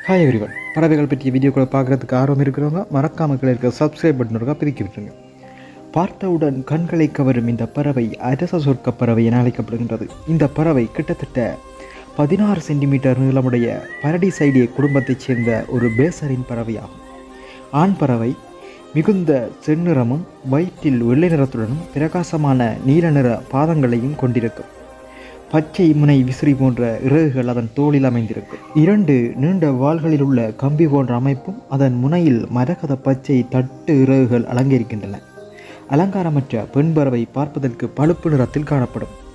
hi everyone பறவைகள் பற்றிய வீடியோக்களை பார்க்குறதுக்கு ஆர்வம் இருக்கிறவங்க மறக்காம கீழே இருக்க சப்ஸ்கிரைப் பட்டன் இருக்கா பிரிக்கி விட்டுருங்க பார்த்தவுடன் கண்களை கவரும் இந்த பறவை அரச சொர்க்க பறவை என அழைக்கப்படுகின்றது இந்த பறவை கிட்டத்தட்ட பதினாறு சென்டிமீட்டர் நீளமுடைய பரடிசைடிய குடும்பத்தைச் சேர்ந்த ஒரு பேசரின் பறவையாகும் ஆண் பறவை மிகுந்த செந்நிறமும் வயிற்றில் வெள்ளை நிறத்துடனும் பிரகாசமான நீல நிற பாதங்களையும் கொண்டிருக்கும் பச்சை முனை விசிறி போன்ற இறகுகள் அதன் தோளில் அமைந்திருக்கும் இரண்டு நீண்ட வாள்களில் உள்ள கம்பி போன்ற அமைப்பும் அதன் முனையில் மரகத பச்சை தட்டு இறகுகள் அலங்கரிக்கின்றன அலங்காரமற்ற பெண் பறவை பார்ப்பதற்கு பழுப்பு நிறத்தில் காணப்படும்